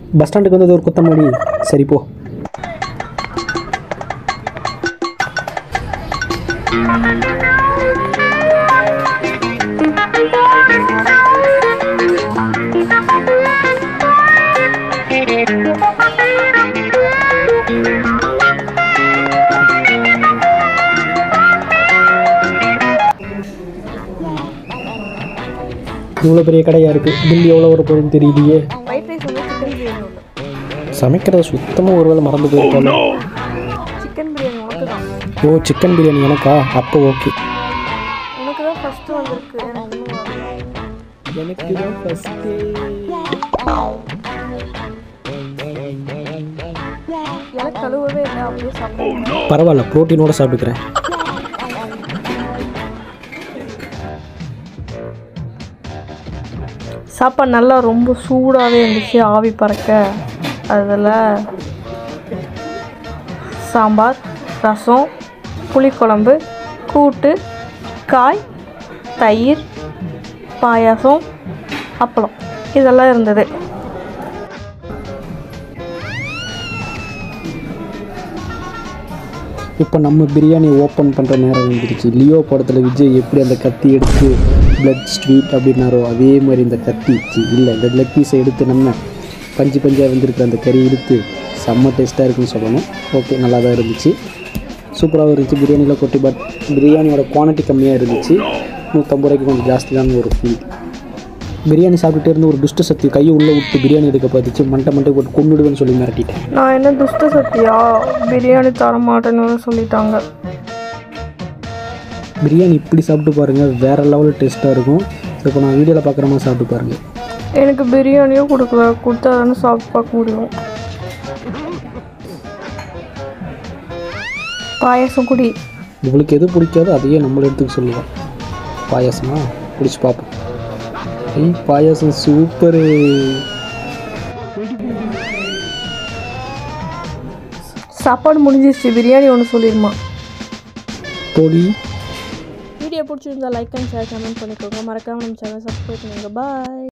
bus ஸ்டாண்டுக்கு வந்தது ஒரு குத்தமாடி சரி போ இவ்வளோ பெரிய கடையாக இருக்குது பில் எவ்வளோ வர போகுதுன்னு தெரியலையே ஒயிட் ரைஸ் ஒன்று சிக்கன் பிரியாணி ஒன்று சமைக்கிறத சுத்தமாக ஒரு வேளை மறந்து போயிருக்கோம் சிக்கன் பிரியாணி உனக்கு தான் ஓ சிக்கன் பிரியாணி எனக்கா அப்போ ஓகே உனக்கு தான் ஃபஸ்ட்டு வந்திருக்கு எனக்கு இன்னும் வரல எனக்கு தான் ஃபஸ்ட்டே எனக்கு கழுவவே இல்லை அப்படியே சாப்பிடுவேன் பரவாயில்ல ப்ரோட்டீனோட சாப்பிட்டுக்கிறேன் சாப்பாடு நல்லா ரொம்ப சூடாகவே இருந்துச்சு ஆவி பறக்க அதில் சாம்பார் ரசம் புளிக்குழம்பு கூட்டு காய் தயிர் பாயாசம் அப்பளம் இதெல்லாம் இருந்தது இப்போ நம்ம பிரியாணி ஓப்பன் பண்ணுற நேரம் வந்துருச்சு லியோ படத்தில் விஜய் எப்படி அந்த கத்தி எடுத்து பிளட் ஸ்வீட் அப்படின்னாரோ அதே மாதிரி இந்த கத்தி சி, இல்லை இந்த லெக் பீஸை எடுத்து நம்ம பஞ்சு பஞ்சாக வந்திருக்கிற அந்த கறி எடுத்து செம்ம டேஸ்ட்டாக இருக்குன்னு சொல்லணும் ஓகே நல்லா தான் இருந்துச்சு சூப்பராகவும் இருந்துச்சு பிரியாணியில் கொட்டி பட் பிரியாணியோட குவான்டிட்டி கம்மியாக இருந்துச்சு நூற்றம்பது ரூபாய்க்கு கொஞ்சம் ஜாஸ்தி தான் ஒரு ஃபீல் பிரியாணி சாப்பிட்டுட்டே இருந்து ஒரு துஷ்ட சக்தி கையை உள்ளே விட்டு பிரியாணி எடுக்க பார்த்துச்சு மண்டை மண்டை போட்டு கொண்டுடுவேன்னு சொல்லி மிரட்டிட்டேன் நான் என்ன துஷ்ட சத்தியா பிரியாணி தர மாட்டேன்னு வேற சொல்லிட்டாங்க பிரியாணி இப்படி சாப்பிட்டு பாருங்கள் வேறு லெவலில் டேஸ்ட்டாக இருக்கும் ஸோ இப்போ நான் வீடியோவில் பார்க்குற மாதிரி சாப்பிட்டு பாருங்கள் எனக்கு பிரியாணியும் கொடுக்கல கொடுத்தா தானே சாப்பிட்டு பார்க்க முடியும் பாயாசம் குடி உங்களுக்கு எது பிடிக்காதோ அதையே நம்மள எடுத்துக்க சொல்லுவோம் பாயாசமா பிடிச்சி பார்ப்போம் ஏய் பாயாசம் சூப்பரு சாப்பாடு முடிஞ்சிருச்சு பிரியாணி ஒன்று சொல்லிடுமா பொடி வீடியோ பிடிச்சிருந்தா லைக் அண்ட் ஷேர் கமெண்ட் பண்ணிக்கோங்க மறக்காம நம்ம சேனல் சப்ஸ்கிரைப் பண்ணுங்க பாய்